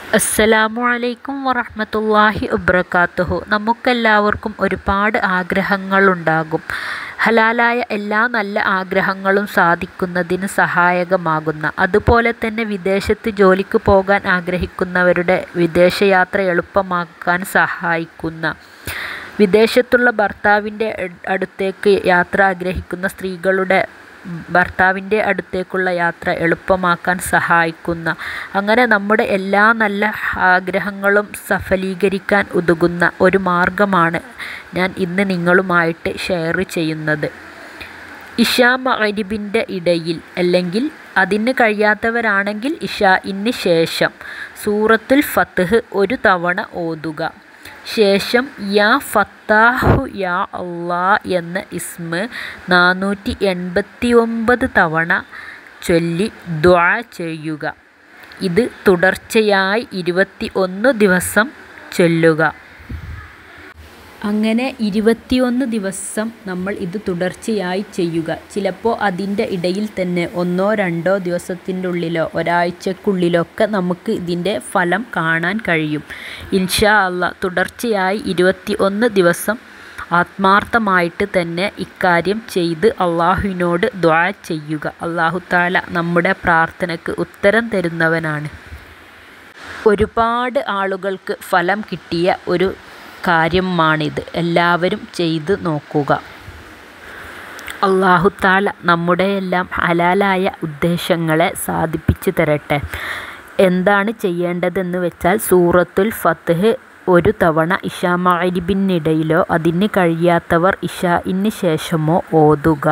അസ്സലാമു അലൈക്കും വറഹ്മത്തുള്ളാഹി വബറകാതുഹു നമുക്കെല്ലാവർക്കും ഒരുപാട് ആഗ്രഹങ്ങളുണ്ടാകും ഹലാലായ എല്ലാ നല്ല ആഗ്രഹങ്ങളും സാധിക്കുന്നതിന് സഹായകമാകുന്ന അതുപോലെ തന്നെ വിദേശത്ത് ജോലിക്ക് പോകാൻ ആഗ്രഹിക്കുന്നവരുടെ വിദേശയാത്ര എളുപ്പമാക്കാൻ സഹായിക്കുന്ന വിദേശത്തുള്ള ഭർത്താവിൻ്റെ അടുത്തേക്ക് യാത്ര ആഗ്രഹിക്കുന്ന സ്ത്രീകളുടെ ഭർത്താവിൻ്റെ അടുത്തേക്കുള്ള യാത്ര എളുപ്പമാക്കാൻ സഹായിക്കുന്ന അങ്ങനെ നമ്മുടെ എല്ലാ നല്ല ആഗ്രഹങ്ങളും സഫലീകരിക്കാൻ ഉതകുന്ന ഒരു മാർഗമാണ് ഞാൻ ഇന്ന് നിങ്ങളുമായിട്ട് ഷെയർ ചെയ്യുന്നത് ഇഷാ മഗ്രിബിൻ്റെ ഇടയിൽ അല്ലെങ്കിൽ അതിന് കഴിയാത്തവരാണെങ്കിൽ ഇഷാഇന് ശേഷം സൂറത്തുൽ ഫത്ത്ഹ് ഒരു തവണ ഓതുക ശേഷം യാ ഫത്താഹു യാ അള്ളാ എന്ന ഇസ്മ് നാനൂറ്റി എൺപത്തി ഒമ്പത് തവണ ചൊല്ലി ദ്വാ ചെയ്യുക ഇത് തുടർച്ചയായി ഇരുപത്തി ഒന്ന് ദിവസം ചൊല്ലുക അങ്ങനെ ഇരുപത്തിയൊന്ന് ദിവസം നമ്മൾ ഇത് തുടർച്ചയായി ചെയ്യുക ചിലപ്പോൾ അതിൻ്റെ ഇടയിൽ തന്നെ ഒന്നോ രണ്ടോ ദിവസത്തിൻ്റെ ഉള്ളിലോ ഒരാഴ്ചക്കുള്ളിലൊക്കെ നമുക്ക് ഇതിൻ്റെ ഫലം കാണാൻ കഴിയും ഇൻഷാ അല്ല തുടർച്ചയായി ഇരുപത്തി ഒന്ന് ദിവസം ആത്മാർത്ഥമായിട്ട് തന്നെ ഇക്കാര്യം ചെയ്ത് അള്ളാഹുവിനോട് ദ്വാ ചെയ്യുക അള്ളാഹു താല നമ്മുടെ പ്രാർത്ഥനയ്ക്ക് ഉത്തരം തരുന്നവനാണ് ഒരുപാട് ആളുകൾക്ക് ഫലം കിട്ടിയ ഒരു കാര്യമാണിത് എല്ലാവരും ചെയ്ത് നോക്കുക അള്ളാഹുത്താല നമ്മുടെയെല്ലാം ഹലാലായ ഉദ്ദേശങ്ങളെ സാധിപ്പിച്ചു തരട്ടെ എന്താണ് ചെയ്യേണ്ടതെന്ന് വെച്ചാൽ സൂറത്തുൽ ഫത്ത്ഹ് ഒരു തവണ ഇഷാ മഗ്രിബിനിടയിലോ അതിന് കഴിയാത്തവർ ഇഷാഇന് ശേഷമോ ഓതുക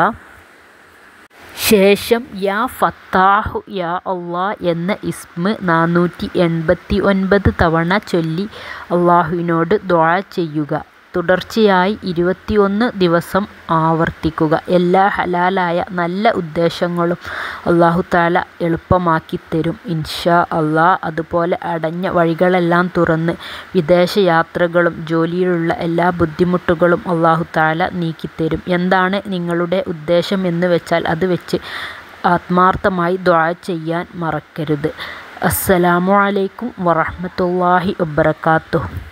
ശേഷം യാ ഫത്താഹു യാ അള്ളാ എന്ന ഇസ്മ് നാനൂറ്റി എൺപത്തി ഒൻപത് തവണ ചൊല്ലി അള്ളാഹുവിനോട് ദ്വാ ചെയ്യുക തുടർച്ചയായി ഇരുപത്തിയൊന്ന് ദിവസം ആവർത്തിക്കുക എല്ലാ ഹലാലായ നല്ല ഉദ്ദേശങ്ങളും അള്ളാഹു താല എളുപ്പമാക്കി തരും ഇൻഷാ അള്ളാ അതുപോലെ അടഞ്ഞ വഴികളെല്ലാം തുറന്ന് വിദേശയാത്രകളും ജോലിയിലുള്ള എല്ലാ ബുദ്ധിമുട്ടുകളും അള്ളാഹു താല നീക്കിത്തരും എന്താണ് നിങ്ങളുടെ ഉദ്ദേശം എന്ന് വെച്ചാൽ അത് വെച്ച് ആത്മാർത്ഥമായി ദ്വാ ചെയ്യാൻ മറക്കരുത് അസ്സലാമു അലൈക്കും വറഹ്മത്തുള്ളാഹി വബറകാതുഹു